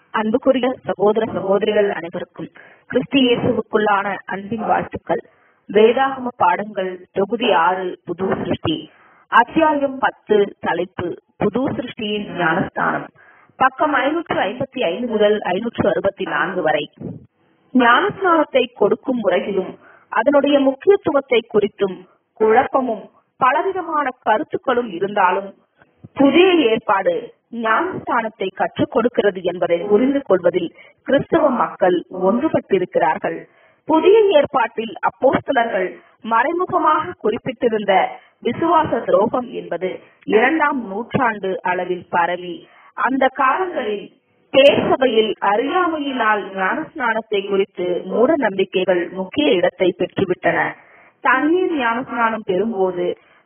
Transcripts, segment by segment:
அன்புக்குரிய சகோதர சகோதரிகள் அனைவருக்கும் கிறிஸ்து இயேசுவுக்குள்ளான அன்பின் வாழ்த்துக்கள் வேதாகம பாடங்கள் தொகுதி ஆறு புது சிருஷ்டி அத்தியாயம் பத்து தலைப்பு புது சிருஷ்டியின் ஞானஸ்தானம் பக்கம் ஐநூற்று ஐம்பத்தி ஐந்து முதல் ஐநூற்று அறுபத்தி நான்கு வரை ஞானஸ்நானத்தை கொடுக்கும் முறையிலும் அதனுடைய முக்கியத்துவத்தை குறித்தும் குழப்பமும் பலவிதமான கருத்துக்களும் இருந்தாலும் புதிய ஏற்பாடு ஞானஸ்தானத்தை கற்றுக் கொடுக்கிறது என்பதை புரிந்து கொள்வதில் கிறிஸ்தவ மக்கள் ஒன்றுபட்டிருக்கிறார்கள் புதிய ஏற்பாட்டில் அப்போஸ்தலர்கள் மறைமுகமாக குறிப்பிட்டிருந்த விசுவாச துரோகம் என்பது இரண்டாம் நூற்றாண்டு அளவில் பரவி அந்த காலங்களில் பேசபையில் அறியாமையினால் ஞானஸ்நானத்தை குறித்து மூட நம்பிக்கைகள் முக்கிய இடத்தை பெற்றுவிட்டன தண்ணீர் ஞானஸ்நானம் பெறும்போது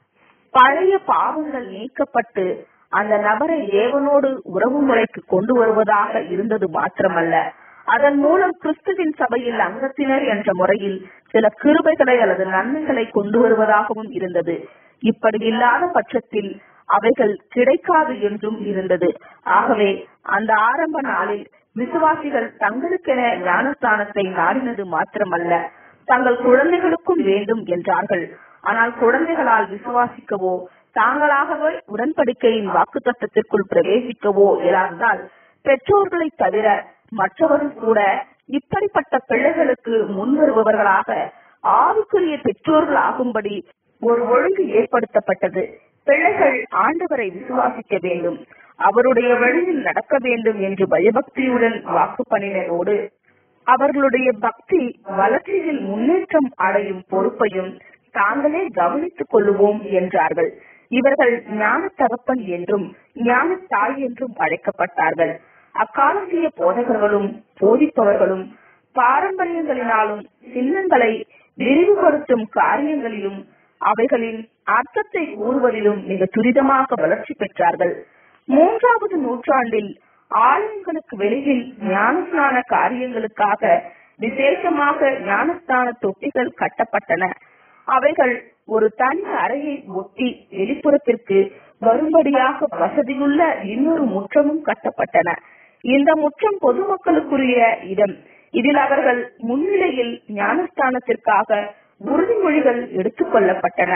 பழைய பாவங்கள் நீக்கப்பட்டு அந்த நபரை தேவனோடு உறவு முறைக்கு கொண்டு வருவதாக இருந்தது மாத்திரமல்ல அதன் மூலம் கிறிஸ்துவின் சபையில் அங்கத்தினர் என்ற முறையில் சில கிருபைகளை அல்லது நன்மைகளை கொண்டு வருவதாகவும் இருந்தது இப்படி இல்லாத பட்சத்தில் அவைகள் கிடைக்காது என்றும் இருந்தது ஆகவே அந்த ஆரம்ப நாளில் விசுவாசிகள் தங்களுக்கென ஞானஸ்தானத்தை நாடினது மாத்திரமல்ல தங்கள் குழந்தைகளுக்கும் வேண்டும் என்றார்கள் ஆனால் குழந்தைகளால் விசுவாசிக்கவோ தாங்களாகவே உடன்படிக்கையின் வாக்கு தத்துவத்திற்குள் பிரவேசிக்கவோ இயலாததால் பெற்றோர்களை தவிர மற்றவரும் கூட இப்படிப்பட்ட பிள்ளைகளுக்கு முன் வருபவர்களாக ஆவிக்குரிய பெற்றோர்கள் ஆகும்படி ஒரு ஒழுங்கு ஏற்படுத்தப்பட்டது பிள்ளைகள் ஆண்டவரை விசுவாசிக்க வேண்டும் அவருடைய வழியில் நடக்க வேண்டும் என்று பயபக்தியுடன் வாக்கு பண்ணினரோடு அவர்களுடைய பக்தி வளர்ச்சியில் முன்னேற்றம் அடையும் பொறுப்பையும் தாங்களே கவனித்துக் கொள்ளுவோம் என்றார்கள் இவர்கள் ஞான தகப்பன் என்றும் ஞான தாய் என்றும் அழைக்கப்பட்டார்கள் அக்காலத்திய போதகர்களும் போதிப்பவர்களும் பாரம்பரியங்களினாலும் சின்னங்களை விரிவுபடுத்தும் காரியங்களிலும் அவைகளின் அர்த்தத்தை கூறுவதிலும் மிக துரிதமாக வளர்ச்சி பெற்றார்கள் மூன்றாவது நூற்றாண்டில் ஆலயங்களுக்கு வெளியில் ஞானஸ்நான காரியங்களுக்காக விசேஷமாக ஞானஸ்தான தொட்டிகள் கட்டப்பட்டன அவைகள் ஒரு தனி அறையை ஒட்டி வெளிப்புறத்திற்கு வரும்படியாக வசதியுள்ள இன்னொரு முற்றமும் கட்டப்பட்டன இந்த முற்றம் பொதுமக்களுக்குரிய இடம் இதில் அவர்கள் முன்னிலையில் ஞானஸ்தானத்திற்காக உறுதிமொழிகள் எடுத்துக் கொள்ளப்பட்டன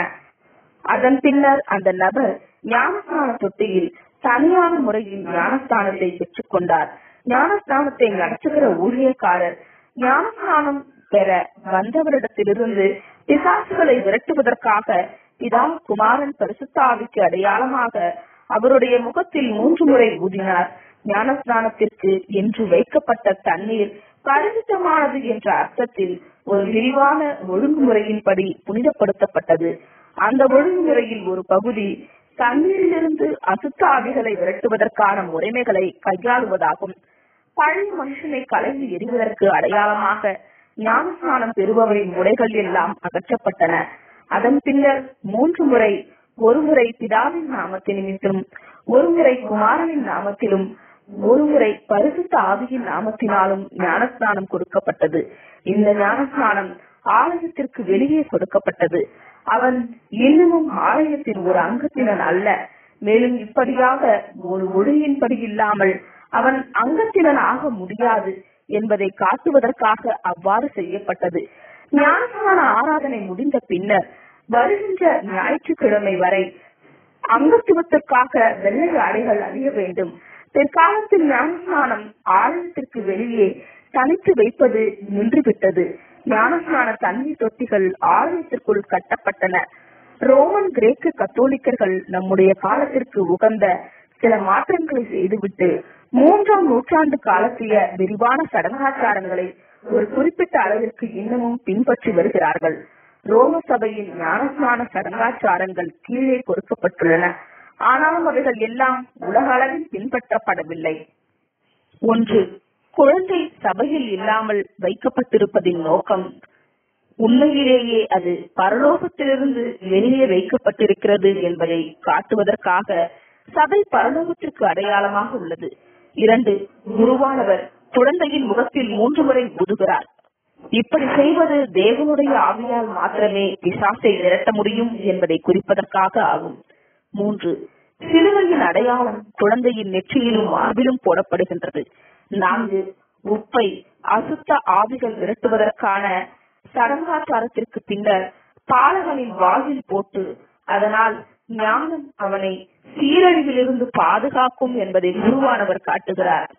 அதன் பின்னர் அந்த நபர் ஞானஸ்தான தொட்டியில் தனியான முறையில் ஞானஸ்தானத்தை பெற்றுக் கொண்டார் ஞானஸ்தானத்தை நடத்துகிற ஊழியக்காரர் ஞானஸ்தானம் பெற வந்தவரிடத்திலிருந்து பிசாசுகளை விரட்டுவதற்காக பிதா குமாரன் பரிசுத்தாவிக்கு அடையாளமாக அவருடைய முகத்தில் மூன்று முறை ஊதினார் ஞானஸ்நானத்திற்கு என்று வைக்கப்பட்ட தண்ணீர் பரிசுத்தமானது என்ற அர்த்தத்தில் ஒரு விரிவான ஒழுங்குமுறையின்படி புனிதப்படுத்தப்பட்டது அந்த ஒழுங்குமுறையில் ஒரு பகுதி தண்ணீரிலிருந்து அசுத்த ஆவிகளை விரட்டுவதற்கான முறைமைகளை கையாளுவதாகும் பழைய மனுஷனை கலைந்து எறிவதற்கு அடையாளமாக ஞானஸ்நானம் பெறுபவரின் முறைகள் எல்லாம் அகற்றப்பட்டன அதன் பின்னர் மூன்று முறை ஒரு முறை பிதாவின் நாமத்தின் நிமித்தம் ஒரு முறை குமாரனின் நாமத்திலும் ஒரு முறை பரிசுத்த ஆவியின் நாமத்தினாலும் ஞானஸ்நானம் கொடுக்கப்பட்டது இந்த ஞானஸ்நானம் ஆலயத்திற்கு வெளியே கொடுக்கப்பட்டது அவன் இன்னமும் ஆலயத்தின் ஒரு அங்கத்தினன் அல்ல மேலும் இப்படியாக ஒரு ஒழுங்கின்படி இல்லாமல் அவன் அங்கத்தினன் ஆக முடியாது என்பதை காட்டுவதற்காக அவ்வாறு செய்யப்பட்டது ஞானஸ்நான ஆராதனை முடிந்த பின்னர் வருகின்ற ஞாயிற்றுக்கிழமை வரை அங்கத்துவத்திற்காக வெள்ளை ஆடைகள் அணிய வேண்டும் பிற்காலத்தில் ஞானஸ்நானம் ஆலயத்திற்கு வெளியே தனித்து வைப்பது நின்றுவிட்டது ஞானஸ்நான தண்ணீர் தொட்டிகள் ஆலயத்திற்குள் கட்டப்பட்டன ரோமன் கிரேக்க கத்தோலிக்கர்கள் நம்முடைய காலத்திற்கு உகந்த சில மாற்றங்களை செய்துவிட்டு மூன்றாம் நூற்றாண்டு காலத்திய விரிவான சடங்காச்சாரங்களை ஒரு குறிப்பிட்ட அளவிற்கு இன்னமும் பின்பற்றி வருகிறார்கள் ரோம சபையின் ஞானஸ்நான சடங்காச்சாரங்கள் கீழே கொடுக்கப்பட்டுள்ளன ஆனாலும் அவைகள் எல்லாம் உலக அளவில் பின்பற்றப்படவில்லை ஒன்று குழந்தை சபையில் இல்லாமல் வைக்கப்பட்டிருப்பதின் நோக்கம் உண்மையிலேயே அது பரலோகத்திலிருந்து வெளியே வைக்கப்பட்டிருக்கிறது என்பதை காட்டுவதற்காக சபை பரலோகத்திற்கு அடையாளமாக உள்ளது இரண்டு குருவானவர் குழந்தையின் முகத்தில் மூன்று முறை ஊதுகிறார் இப்படி செய்வது தேவனுடைய ஆவியால் மாத்திரமே பிசாசை விரட்ட முடியும் என்பதை குறிப்பதற்காக ஆகும் மூன்று சிலுவையின் அடையாளம் குழந்தையின் நெற்றியிலும் மார்பிலும் போடப்படுகின்றது நான்கு உப்பை அசுத்த ஆவிகள் விரட்டுவதற்கான சடங்காச்சாரத்திற்கு பின்னர் பாலகனின் வாயில் போட்டு அதனால் ஞானம் அவனை சீரழிவிலிருந்து பாதுகாக்கும் என்பதை குருவானவர் காட்டுகிறார்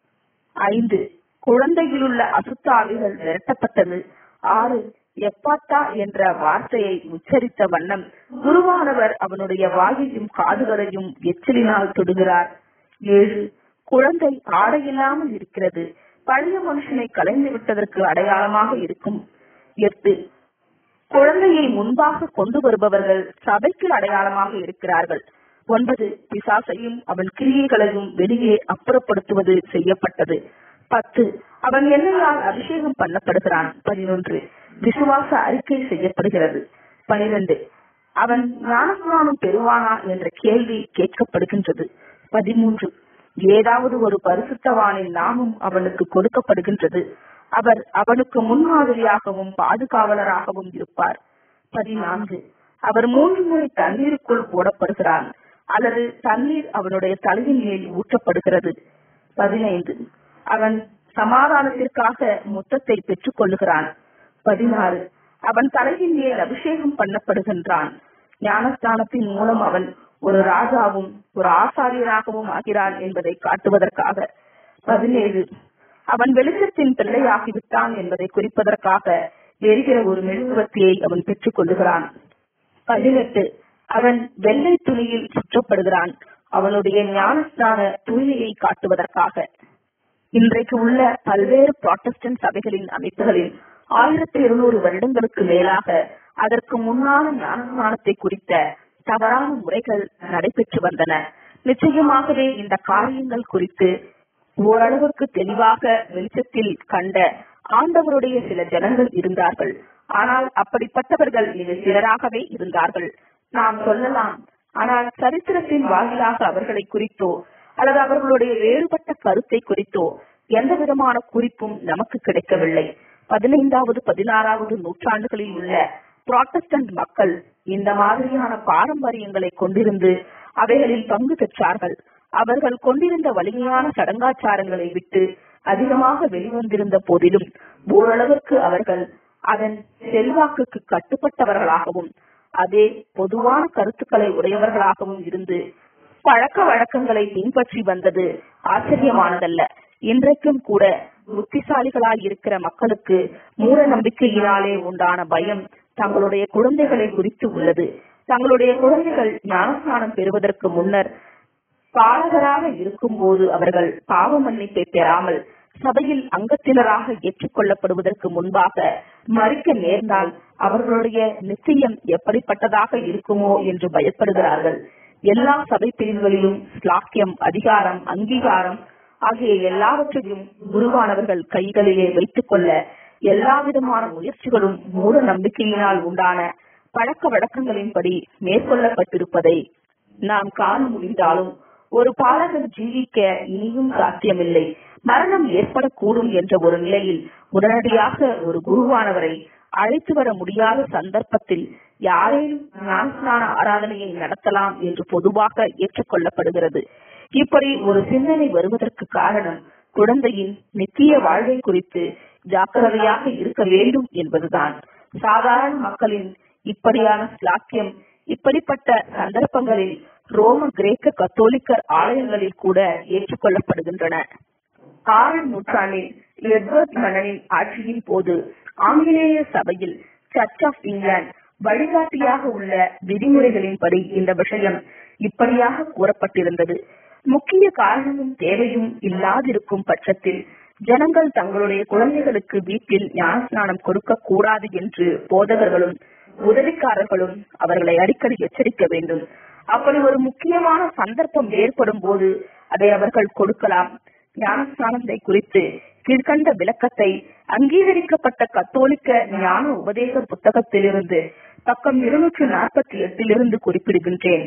ஐந்து குழந்தையிலுள்ள அசுத்தாவிகள் விரட்டப்பட்டது ஆறு எப்பாத்தா என்ற வார்த்தையை உச்சரித்த வண்ணம் குருவானவர் அவனுடைய வாயையும் காதுகளையும் எச்சலினால் தொடுகிறார் ஏழு குழந்தை ஆடையில்லாமல் இருக்கிறது பழைய மனுஷனை கலைந்து விட்டதற்கு அடையாளமாக இருக்கும் எட்டு குழந்தையை முன்பாக கொண்டு வருபவர்கள் சபைக்கு அடையாளமாக இருக்கிறார்கள் ஒன்பது பிசாசையும் அவன் கிரியைகளையும் வெளியே அப்புறப்படுத்துவது செய்யப்பட்டது பத்து அவன் எண்ணெயால் அபிஷேகம் பண்ணப்படுகிறான் பதினொன்று விசுவாச அறிக்கை செய்யப்படுகிறது பனிரெண்டு அவன் ஞானஸ்நானம் பெறுவானா என்ற கேள்வி கேட்கப்படுகின்றது பதிமூன்று ஏதாவது ஒரு பரிசுத்தவானின் நாமம் அவனுக்கு கொடுக்கப்படுகின்றது அவர் அவனுக்கு முன்மாதிரியாகவும் பாதுகாவலராகவும் இருப்பார் பதினான்கு அவர் மூன்று முறை தண்ணீருக்குள் போடப்படுகிறான் அல்லது தண்ணீர் அவனுடைய தலையின் மேல் ஊற்றப்படுகிறது பதினைந்து அவன் சமாதானத்திற்காக முத்தத்தை பெற்றுக் கொள்ளுகிறான் பதினாறு அவன் தலையின் மேல் அபிஷேகம் பண்ணப்படுகின்றான் ஞானஸ்தானத்தின் மூலம் அவன் ஒரு ராஜாவும் ஒரு ஆசாரியராகவும் ஆகிறான் என்பதை காட்டுவதற்காக பதினேழு அவன் வெளிச்சத்தின் பிள்ளையாகிவிட்டான் என்பதை குறிப்பதற்காக எரிகிற ஒரு மெழுகுவத்தியை அவன் பெற்றுக் கொள்ளுகிறான் பதினெட்டு அவன் வெள்ளை துணியில் சுற்றப்படுகிறான் அவனுடைய ஞானஸ்தான தூய்மையை காட்டுவதற்காக இன்றைக்கு உள்ள பல்வேறு புராட்டஸ்டன்ட் சபைகளின் அமைப்புகளில் ஆயிரத்தி இருநூறு வருடங்களுக்கு மேலாக அதற்கு முன்னான ஞானஸ்நானத்தை குறித்த தவறான முறைகள் நடைபெற்று வந்தன நிச்சயமாகவே இந்த காரியங்கள் குறித்து ஓரளவுக்கு தெளிவாக வெளிச்சத்தில் கண்ட ஆண்டவருடைய சில ஜனங்கள் இருந்தார்கள் ஆனால் அப்படிப்பட்டவர்கள் மிக சிலராகவே இருந்தார்கள் நாம் சொல்லலாம் ஆனால் சரித்திரத்தின் வாயிலாக அவர்களை குறித்தோ அல்லது அவர்களுடைய வேறுபட்ட கருத்தை குறித்தோ எந்த விதமான குறிப்பும் நமக்கு கிடைக்கவில்லை பதினைந்தாவது பதினாறாவது நூற்றாண்டுகளில் உள்ள புராட்டஸ்டன்ட் மக்கள் இந்த மாதிரியான பாரம்பரியங்களை கொண்டிருந்து அவைகளில் பங்கு பெற்றார்கள் அவர்கள் கொண்டிருந்த வலிமையான சடங்காச்சாரங்களை விட்டு அதிகமாக வெளிவந்திருந்த போதிலும் ஓரளவிற்கு அவர்கள் அதன் செல்வாக்குக்கு கட்டுப்பட்டவர்களாகவும் அதே பொதுவான கருத்துக்களை உடையவர்களாகவும் இருந்து பழக்க வழக்கங்களை பின்பற்றி வந்தது ஆச்சரியமானதல்ல இன்றைக்கும் கூட புத்திசாலிகளாய் இருக்கிற மக்களுக்கு மூட நம்பிக்கையினாலே உண்டான பயம் தங்களுடைய குழந்தைகளை குறித்து உள்ளது தங்களுடைய குழந்தைகள் ஞானஸ்நானம் பெறுவதற்கு முன்னர் பாலகராக இருக்கும் போது அவர்கள் பாவ மன்னிப்பை பெறாமல் சபையில் அங்கத்தினராக ஏற்றுக்கொள்ளப்படுவதற்கு முன்பாக மறிக்க நேர்ந்தால் அவர்களுடைய நிச்சயம் எப்படிப்பட்டதாக இருக்குமோ என்று பயப்படுகிறார்கள் எல்லா சபை பிரிவுகளிலும் ஸ்லாக்கியம் அதிகாரம் அங்கீகாரம் ஆகிய எல்லாவற்றையும் குருவானவர்கள் கைகளிலே வைத்துக் கொள்ள எல்லா விதமான முயற்சிகளும் மூட நம்பிக்கையினால் உண்டான பழக்க வழக்கங்களின்படி மேற்கொள்ளப்பட்டிருப்பதை நாம் காண முடிந்தாலும் ஒரு பாலகர் ஜீவிக்க இனியும் சாத்தியமில்லை மரணம் ஏற்படக்கூடும் என்ற ஒரு நிலையில் உடனடியாக ஒரு குருவானவரை அழைத்து வர முடியாத சந்தர்ப்பத்தில் யாரேனும் ஞானஸ்நான ஆராதனையை நடத்தலாம் என்று பொதுவாக ஏற்றுக்கொள்ளப்படுகிறது இப்படி ஒரு சிந்தனை வருவதற்கு காரணம் குழந்தையின் நித்திய வாழ்வை குறித்து ஜாக்கிரதையாக இருக்க வேண்டும் என்பதுதான் சாதாரண மக்களின் இப்படியான ஸ்லாக்கியம் இப்படிப்பட்ட சந்தர்ப்பங்களில் ரோம கிரேக்க கத்தோலிக்கர் ஆலயங்களில் கூட ஏற்றுக்கொள்ளப்படுகின்றன ஆறாம் நூற்றாண்டில் எட்வர்ட் மன்னனின் ஆட்சியின் போது ஆங்கிலேய சபையில் சர்ச் ஆஃப் இங்கிலாந்து வழிகாட்டியாக உள்ள விதிமுறைகளின்படி இந்த விஷயம் இப்படியாக கூறப்பட்டிருந்தது முக்கிய காரணமும் தேவையும் இல்லாதிருக்கும் பட்சத்தில் ஜனங்கள் தங்களுடைய குழந்தைகளுக்கு வீட்டில் ஞானஸ்நானம் கொடுக்க கூடாது என்று போதகர்களும் உதவிக்காரர்களும் அவர்களை அடிக்கடி எச்சரிக்க வேண்டும் அப்படி ஒரு முக்கியமான சந்தர்ப்பம் ஏற்படும் போது அதை அவர்கள் கொடுக்கலாம் ஞானஸ்நானத்தை குறித்து கீழ்கண்ட விளக்கத்தை அங்கீகரிக்கப்பட்ட கத்தோலிக்க ஞான உபதேச புத்தகத்திலிருந்து பக்கம் இருநூற்றி நாற்பத்தி எட்டிலிருந்து குறிப்பிடுகின்றேன்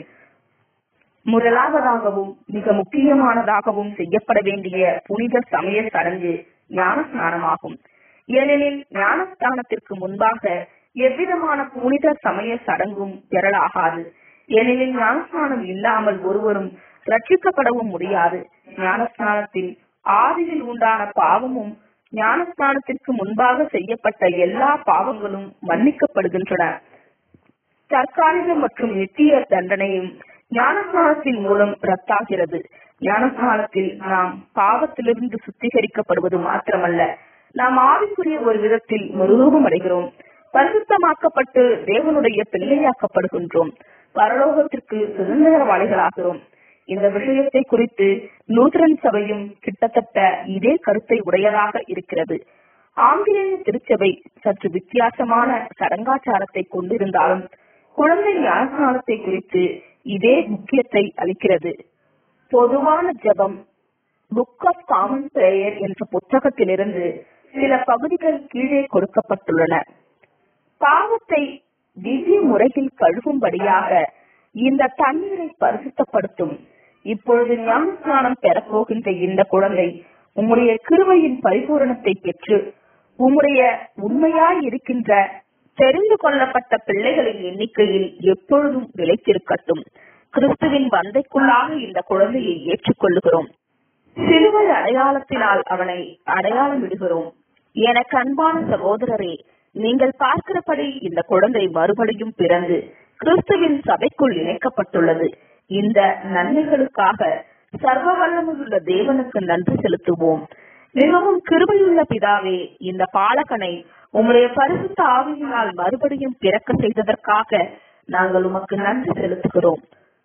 முதலாவதாகவும் மிக முக்கியமானதாகவும் செய்யப்பட வேண்டிய புனித சமய சடங்கு ஞானஸ்நானமாகும் ஏனெனில் ஞானஸ்தானத்திற்கு முன்பாக எவ்விதமான புனித சமய சடங்கும் பெறலாகாது ஏனெனில் ஞானஸ்நானம் இல்லாமல் ஒருவரும் ரட்சிக்கப்படவும் முடியாது ஞானஸ்நானத்தின் ஆதியில் உண்டான பாவமும் ஞானஸ்நானத்திற்கு முன்பாக செய்யப்பட்ட எல்லா பாவங்களும் மன்னிக்கப்படுகின்றன தற்காலிக மற்றும் நித்திய தண்டனையும் ஞானஸ்நானத்தின் மூலம் ரத்தாகிறது ஞானஸ்நானத்தில் நாம் பாவத்திலிருந்து சுத்திகரிக்கப்படுவது மாத்திரமல்ல நாம் ஆவிக்குரிய ஒரு விதத்தில் மறுரூபம் அடைகிறோம் பரிசுத்தமாக்கப்பட்டு தேவனுடைய பிள்ளையாக்கப்படுகின்றோம் பரலோகத்திற்கு சுதந்திரவாளிகளாகிறோம் இந்த விஷயத்தை குறித்து லூதரன் சபையும் கிட்டத்தட்ட இதே கருத்தை உடையதாக இருக்கிறது ஆங்கிலேய திருச்சபை சற்று வித்தியாசமான சடங்காச்சாரத்தை கொண்டிருந்தாலும் குழந்தை ஞானஸ்நானத்தை குறித்து இதே முக்கியத்தை அளிக்கிறது பொதுவான ஜெபம் புக் ஆஃப் காமன் பிரேயர் என்ற புத்தகத்திலிருந்து சில பகுதிகள் கீழே கொடுக்கப்பட்டுள்ளன பாவத்தை திவ்ய முறையில் கழுவும்படியாக இந்த தண்ணீரை பரிசுத்தப்படுத்தும் இப்பொழுது ஞானஸ்நானம் பெறப்போகின்ற இந்த குழந்தை உம்முடைய கிருபையின் பரிபூரணத்தை பெற்று உம்முடைய உண்மையாய் இருக்கின்ற தெரிந்து கொள்ளப்பட்ட பிள்ளைகளின் எண்ணிக்கையில் எப்பொழுதும் நிலைத்திருக்கட்டும் கிறிஸ்துவின் வந்தைக்குள்ளாக இந்த குழந்தையை ஏற்றுக்கொள்ளுகிறோம் சிலுவை அடையாளத்தினால் அவனை அடையாளம் விடுகிறோம் எனக்கு அன்பான சகோதரரே நீங்கள் பார்க்கிறபடி இந்த குழந்தை மறுபடியும் பிறந்து கிறிஸ்துவின் சபைக்குள் இணைக்கப்பட்டுள்ளது இந்த நன்மைகளுக்காக சர்வ வல்லமையுள்ள தேவனுக்கு நன்றி செலுத்துவோம் மிகவும் கிருபையுள்ள பிதாவே இந்த பாலகனை உம்முடைய பரிசுத்த ஆவியினால் மறுபடியும் பிறக்க செய்ததற்காக நாங்கள் உமக்கு நன்றி செலுத்துகிறோம்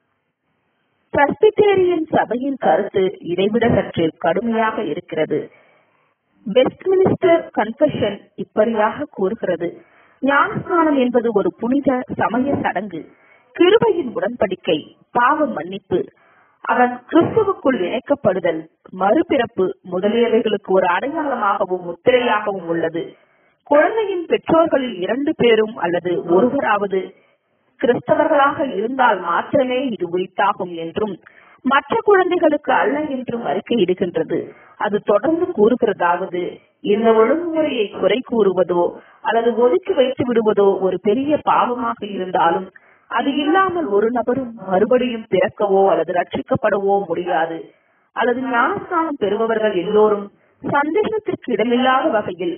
பிரஸ்பிட்டேரியன் சபையின் கருத்து இதைவிட சற்று கடுமையாக இருக்கிறது வெஸ்ட்மினிஸ்டர் கன்ஃபெஷன் இப்படியாக கூறுகிறது ஞானஸ்நானம் என்பது ஒரு புனித சமய சடங்கு கிருபையின் உடன்படிக்கை பாவ மன்னிப்பு அவன் கிறிஸ்துவுக்குள் இணைக்கப்படுதல் மறுபிறப்பு முதலியவைகளுக்கு ஒரு அடையாளமாகவும் முத்திரையாகவும் உள்ளது குழந்தையின் பெற்றோர்களில் இரண்டு பேரும் அல்லது ஒருவராவது கிறிஸ்தவர்களாக இருந்தால் மாத்திரமே இது உரித்தாகும் என்றும் மற்ற குழந்தைகளுக்கு அல்ல என்றும் அறிக்கையிடுகின்றது அது தொடர்ந்து கூறுகிறதாவது இந்த ஒழுங்குமுறையை குறை கூறுவதோ அல்லது ஒதுக்கி வைத்து விடுவதோ ஒரு பெரிய பாவமாக இருந்தாலும் அது இல்லாமல் ஒரு நபரும் மறுபடியும் பிறக்கவோ அல்லது ரட்சிக்கப்படவோ முடியாது அல்லது ஞானஸ்தானம் பெறுபவர்கள் எல்லோரும் சந்தேகத்திற்கு இடமில்லாத வகையில்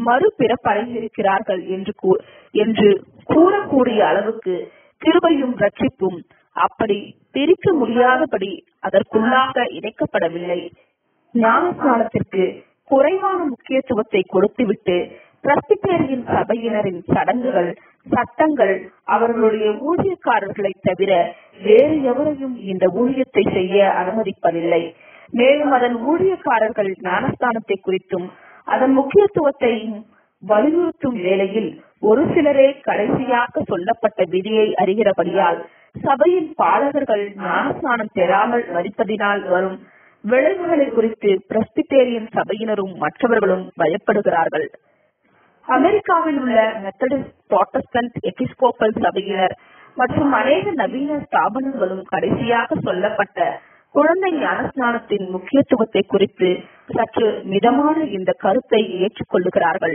மறுபிறப்படைந்திருக்கிறார்கள் என்று கூ- என்று கூறக்கூடிய அளவுக்கு கிருபையும் ரட்சிப்பும் அப்படி பிரிக்க முடியாதபடி அதற்குள்ளாக இணைக்கப்படவில்லை ஞானஸ்நானத்திற்கு குறைவான முக்கியத்துவத்தை கொடுத்துவிட்டு பிரஸ்பிட்டேரியன் சபையினரின் சடங்குகள் சட்டங்கள் அவர்களுடைய ஊழியக்காரர்களை தவிர வேறு எவரையும் இந்த ஊழியத்தை செய்ய அனுமதிப்பதில்லை மேலும் அதன் ஊழியக்காரர்கள் ஞானஸ்தானத்தை குறித்தும் அதன் முக்கியத்துவத்தையும் வலியுறுத்தும் வேளையில் ஒரு சிலரே கடைசியாக சொல்லப்பட்ட விதியை அறிகிறபடியால் சபையின் பாலகர்கள் ஞானஸ்நானம் பெறாமல் மறிப்பதினால் வரும் விளைவுகளை குறித்து பிரஸ்பிட்டேரியன் சபையினரும் மற்றவர்களும் பயப்படுகிறார்கள் அமெரிக்காவில் உள்ள மெத்தடிஸ்ட் புராட்டஸ்டன்ட் எபிஸ்கோப்பல் சபையினர் மற்றும் அநேக நவீன ஸ்தாபனங்களும் கடைசியாக சொல்லப்பட்ட குழந்தை ஞானஸ்நானத்தின் முக்கியத்துவத்தை குறித்து சற்று மிதமான இந்த கருத்தை ஏற்றுக்கொள்ளுகிறார்கள்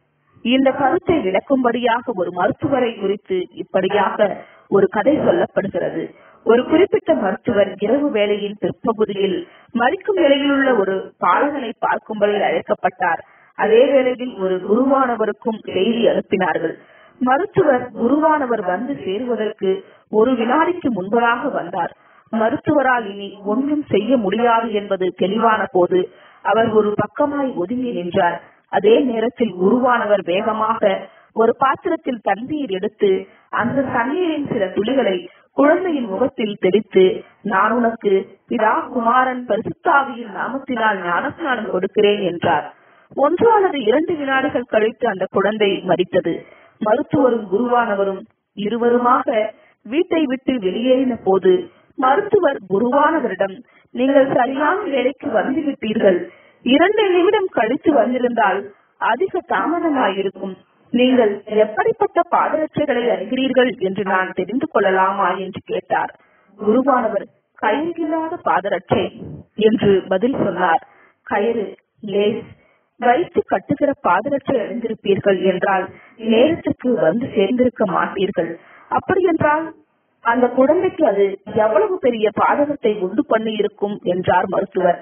இந்த கருத்தை விளக்கும்படியாக ஒரு மருத்துவரை குறித்து இப்படியாக ஒரு கதை சொல்லப்படுகிறது ஒரு குறிப்பிட்ட மருத்துவர் இரவு வேளையின் பிற்பகுதியில் மறிக்கும் நிலையில் உள்ள ஒரு பாலகனை பார்க்கும்படி அழைக்கப்பட்டார் அதே வேளையில் ஒரு குருவானவருக்கும் செய்தி அனுப்பினார்கள் மருத்துவர் குருவானவர் வந்து சேருவதற்கு ஒரு வினாடிக்கு முன்பதாக வந்தார் மருத்துவரால் இனி ஒன்றும் செய்ய முடியாது என்பது தெளிவான போது அவர் ஒரு பக்கமாய் ஒதுங்கி நின்றார் அதே நேரத்தில் குருவானவர் வேகமாக ஒரு பாத்திரத்தில் தண்ணீர் எடுத்து அந்த தண்ணீரின் சில துளிகளை குழந்தையின் முகத்தில் தெளித்து நான் உனக்கு பிதா குமாரன் பரிசுத்தாவியின் நாமத்தினால் ஞானஸ்நானம் கொடுக்கிறேன் என்றார் ஒன்று அல்லது இரண்டு வினாடிகள் கழித்து அந்த குழந்தை மரித்தது மருத்துவரும் குருவானவரும் இருவருமாக வீட்டை விட்டு வெளியேறின போது மருத்துவர் குருவானவரிடம் நீங்கள் சரியான வேலைக்கு வந்துவிட்டீர்கள் இரண்டு நிமிடம் கழித்து வந்திருந்தால் அதிக தாமதமாயிருக்கும் நீங்கள் எப்படிப்பட்ட பாதரட்சைகளை அணிகிறீர்கள் என்று நான் தெரிந்து கொள்ளலாமா என்று கேட்டார் குருவானவர் கயிறில்லாத பாதரட்சை என்று பதில் சொன்னார் கயிறு லேஸ் வைத்து கட்டுகிற பாதரட்சை அணிந்திருப்பீர்கள் என்றால் நேரத்துக்கு வந்து சேர்ந்திருக்க மாட்டீர்கள் அப்படி என்றால் அந்த குழந்தைக்கு அது எவ்வளவு பெரிய பாதகத்தை உண்டு பண்ணி இருக்கும் என்றார் மருத்துவர்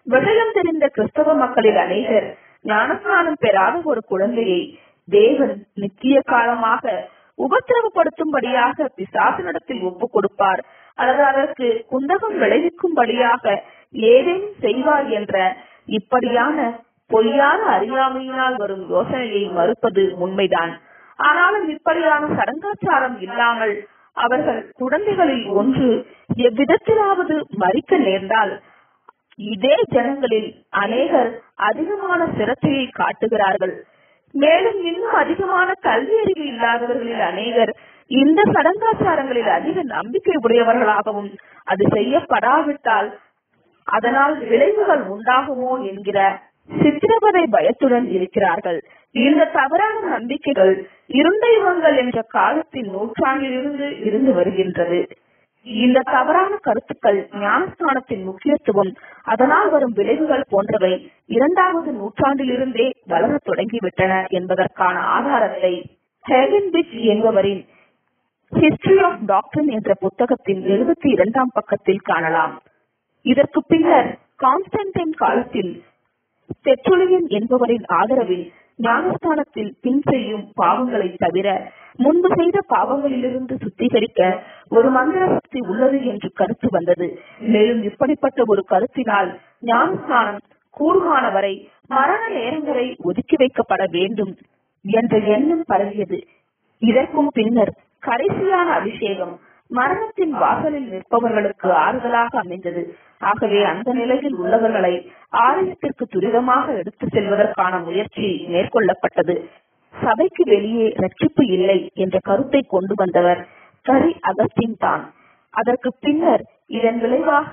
விஷயம் தெரிந்த கிறிஸ்தவ மக்களில் அநேகர் ஞானஸ்நானம் பெறாத ஒரு குழந்தையை தேவன் நித்திய காலமாக உபத்திரவப்படுத்தும்படியாக பிசாசனிடத்தில் ஒப்பு கொடுப்பார் அல்லது அதற்கு குந்தகம் விளைவிக்கும்படியாக ஏதேனும் செய்வார் என்ற இப்படியான பொய்யான அறியாமையினால் வரும் யோசனையை மறுப்பது உண்மைதான் ஆனாலும் இப்படியான சடங்காச்சாரம் இல்லாமல் அவர்கள் குழந்தைகளில் ஒன்று எவ்விதத்திலாவது மறிக்க நேர்ந்தால் இதே ஜனங்களில் அநேகர் அதிகமான சிரத்தையை காட்டுகிறார்கள் மேலும் இன்னும் அதிகமான கல்வி அறிவு இல்லாதவர்களில் அநேகர் இந்த சடங்காச்சாரங்களில் அதிக நம்பிக்கை உடையவர்களாகவும் அது செய்யப்படாவிட்டால் அதனால் விளைவுகள் உண்டாகுமோ என்கிற சித்திரவதை பயத்துடன் இருக்கிறார்கள் இந்த தவறான நம்பிக்கைகள் இருண்ட யுகங்கள் என்ற காலத்தின் நூற்றாண்டிலிருந்து இருந்து வருகின்றது இந்த தவறான கருத்துக்கள் ஞானஸ்தானத்தின் முக்கியத்துவம் அதனால் வரும் விளைவுகள் போன்றவை இரண்டாவது நூற்றாண்டிலிருந்தே வளரத் தொடங்கிவிட்டன என்பதற்கான ஆதாரத்தை ஹெவன் பிச் என்பவரின் ஹிஸ்டரி ஆஃப் டாக்டர் என்ற புத்தகத்தின் எழுபத்தி இரண்டாம் பக்கத்தில் காணலாம் இதற்கு பின்னர் கான்ஸ்டன்டைன் காலத்தில் தெற்றுலியன் என்பவரின் ஆதரவில் ஞானஸ்தானத்தில் பின் செய்யும் பாவங்களை தவிர முன்பு செய்த பாவங்களிலிருந்து சுத்திகரிக்க ஒரு மந்திர சக்தி உள்ளது என்று கருத்து வந்தது மேலும் இப்படிப்பட்ட ஒரு கருத்தினால் ஞானஸ்நானம் கூறுமான வரை மரண நேரம் வரை ஒதுக்கி வைக்கப்பட வேண்டும் என்ற எண்ணம் பரவியது இதற்கும் பின்னர் கடைசியான அபிஷேகம் மரணத்தின் வாசலில் நிற்பவர்களுக்கு ஆறுதலாக அமைந்தது ஆகவே அந்த நிலையில் உள்ளவர்களை ஆலயத்திற்கு துரிதமாக எடுத்து செல்வதற்கான முயற்சி மேற்கொள்ளப்பட்டது சபைக்கு வெளியே ரட்சிப்பு இல்லை என்ற கருத்தை கொண்டு வந்தவர் கரி அகஸ்டின் தான் அதற்கு பின்னர் இதன் விளைவாக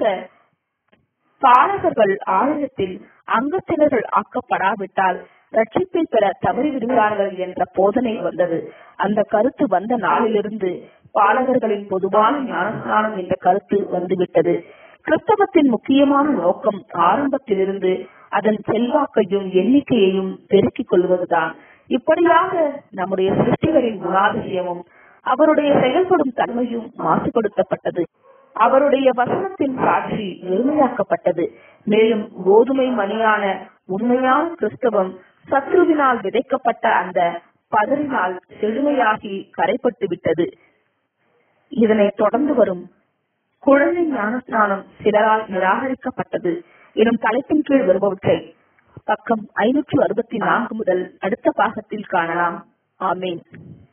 பாலகர்கள் ஆலயத்தில் அங்கத்தினர்கள் ஆக்கப்படாவிட்டால் ரட்சிப்பை பெற தவறிவிடுகிறார்கள் என்ற போதனை வந்தது அந்த கருத்து வந்த நாளிலிருந்து பாலகர்களின் பொதுவான ஞானஸ்நானம் என்ற கருத்து வந்துவிட்டது கிறிஸ்தவத்தின் முக்கியமான நோக்கம் ஆரம்பத்திலிருந்து அதன் செல்வாக்கையும் எண்ணிக்கையையும் பெருக்கிக் கொள்வதுதான் இப்படியாக நம்முடைய சிருஷ்டிகரின் குணாதிசயமும் அவருடைய செயல்படும் தன்மையும் மாசுபடுத்தப்பட்டது அவருடைய வசனத்தின் காட்சி எளிமையாக்கப்பட்டது மேலும் கோதுமை மணியான உண்மையான கிறிஸ்தவம் சத்ருவினால் விதைக்கப்பட்ட அந்த பதறினால் செழுமையாகி கரைப்பட்டு விட்டது இதனை தொடர்ந்து வரும் குழந்தை ஞானஸ்நானம் சிலரால் நிராகரிக்கப்பட்டது எனும் தலைப்பின் கீழ் வருபவற்றை பக்கம் ஐநூற்று அறுபத்தி நான்கு முதல் அடுத்த பாகத்தில் காணலாம் ஆமேன்